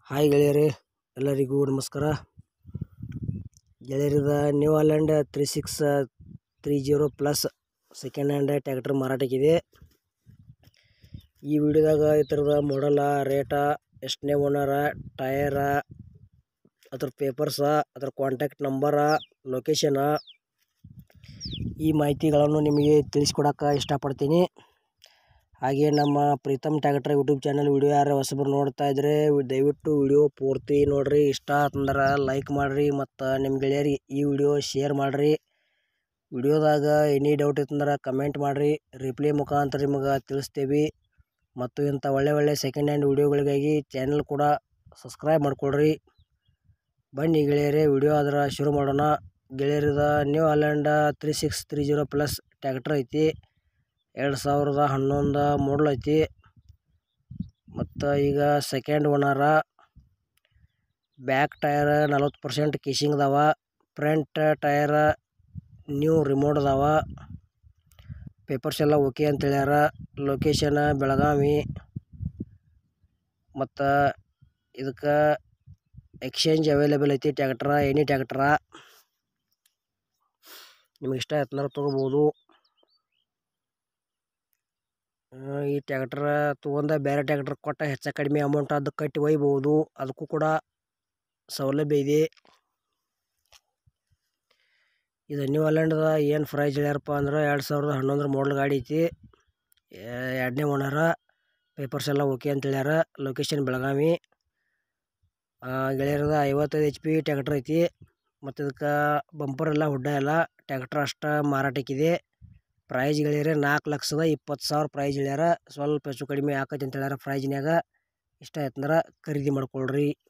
hi ಗೆಳೆಯರೇ ಎಲ್ಲರಿಗೂ ನಮಸ್ಕಾರ ಗೆಳೆಯರಿದ New Holland three six three zero plus second hand tractor ಮಾರಾಟಕ್ಕಿದೆ ಈ ವಿಡಿಯೋದಾಗ ಈ ಥರದ ಮಾಡಲ ರೇಟ ಎಷ್ಟನೇ ಓನರ ಟಯರ ಅದ್ರ ಪೇಪರ್ಸ ಅದ್ರ ಕಾಂಟ್ಯಾಕ್ಟ್ ನಂಬರ ಲೊಕೇಶನ ಈ ಮಾಹಿತಿಗಳನ್ನು ನಿಮಗೆ ತಿಳಿಸ್ಕೊಡಕ್ಕೆ ಇಷ್ಟಪಡ್ತೀನಿ ಹಾಗೆ ನಮ್ಮ Preetam tractor YouTube channel video ಯಾರು ಹೊಸಬರು ನೋಡ್ತಾ ಇದ್ರೆ ದಯವಿಟ್ಟು ವಿಡಿಯೋ ಪೂರ್ತಿ ನೋಡ್ರಿ ಇಷ್ಟ ಆತಂದ್ರೆ ಲೈಕ್ ಮಾಡಿರಿ ಮತ್ತು ನಿಮ್ಮ ಗೆಳೆಯರಿಗೆ ಈ ವಿಡಿಯೋ ಶೇರ್ ಮಾಡಿರಿ ವಿಡಿಯೋದಾಗ ಎನಿ ಡೌಟ್ ಇತ್ತಂದ್ರೆ ಕಮೆಂಟ್ ಮಾಡಿರಿ ರಿಪ್ಲೈ ಮುಖಾಂತರ ನಿಮಗೆ ತಿಳಿಸ್ತೇವೆ ಮತ್ತು ಇಂಥ ಒಳ್ಳೆ ಒಳ್ಳೆ ಸೆಕೆಂಡ್ ಹ್ಯಾಂಡ್ ವಿಡಿಯೋಗಳಿಗಾಗಿ ಚಾನಲ್ ಕೂಡ ಸಬ್ಸ್ಕ್ರೈಬ್ ಮಾಡ್ಕೊಳ್ರಿ ಬನ್ನಿ ಗೆಳೆಯರೇ ವಿಡಿಯೋ ಆದ್ರೆ ಶುರು ಮಾಡೋಣ ಗೆಳೆಯರಿದ New Holland three six three zero plus tractor ಐತಿ ಎರಡು ಸಾವಿರದ ಹನ್ನೊಂದು ಮಾಡಲ್ ಐತಿ ಮತ್ತು ಈಗ ಸೆಕೆಂಡ್ ಓನರ ಬ್ಯಾಕ್ ಟಯರ್ ನಲ್ವತ್ತು ಪರ್ಸೆಂಟ್ ಕಿಶಿಂಗ್ ಅದಾವ ಫ್ರಂಟ್ ಟಯರ್ ನ್ಯೂ ರಿಮೋಟ್ ಅದಾವ ಪೇಪರ್ಸ್ ಎಲ್ಲ ಓಕೆ ಅಂತ ಹೇಳ್ಯಾರ ಲೊಕೇಶನ್ ಬೆಳಗಾವಿ ಮತ್ತು ಇದಕ್ಕೆ ಎಕ್ಸ್ಚೇಂಜ್ ಅವೈಲೇಬಲ್ ಐತಿ ಟ್ಯಾಕ್ಟ್ರ ಎನಿ ಟ್ಯಾಕ್ಟ್ರ ನಿಮಗೆ ಇಷ್ಟ ಆಯ್ತಂದ್ರೆ ತೊಗೋಬೋದು ಈ ಟ್ಯಾಕ್ಟ್ರ ತೊಗೊಂಡ ಬೇರೆ ಟ್ಯಾಕ್ಟ್ರ್ ಕೊಟ್ಟ ಹೆಚ್ಚು ಕಡಿಮೆ ಅಮೌಂಟ್ ಅದು ಕಟ್ಟಿ ಒಯ್ಬೋದು ಅದಕ್ಕೂ ಕೂಡ ಸೌಲಭ್ಯ ಇದೆ ಇದು ನ್ಯೂ ಹಾಲೆಂಡ್ದ ಏನು ಪ್ರೈಸ್ ಹೇಳ್ಯಾರಪ್ಪ ಅಂದ್ರೆ ಎರಡು ಸಾವಿರದ ಹನ್ನೊಂದರ ಮಾಡಲ್ ಗಾಡಿ ಐತಿ ಎರಡನೇ ಓನರ ಪೇಪರ್ಸ್ ಎಲ್ಲ ಓಕೆ ಅಂತ ಹೇಳ್ಯಾರ ಲೊಕೇಶನ್ ಬೆಳಗಾವಿ ಗೆಳೆಯರದ ಐವತ್ತೈದು ಎಚ್ ಪಿ ಟ್ಯಾಕ್ಟ್ರ್ ಐತಿ ಮತ್ತು ಇದಕ್ಕೆ ಬಂಪರ್ ಎಲ್ಲ ಹುಡ್ಡ ಎಲ್ಲ ಟ್ಯಾಕ್ಟ್ರ್ ಅಷ್ಟು ಮಾರಾಟಕ್ಕಿದೆ ಪ್ರೈಸ್ ಗೆಳೆಯರೆ ನಾಲ್ಕು ಲಕ್ಷದ ಇಪ್ಪತ್ತು ಸಾವಿರ ಪ್ರೈಸ್ ಹೇಳ್ಯಾರ ಸ್ವಲ್ಪ ಹೆಚ್ಚು ಕಡಿಮೆ ಆಕೈತಿ ಅಂತ ಹೇಳ್ಯಾರ ಪ್ರೈಜ್ನ್ಯಾಗ ಇಷ್ಟ ಆಯ್ತಂದ್ರೆ ಖರೀದಿ ಮಾಡ್ಕೊಳ್ರಿ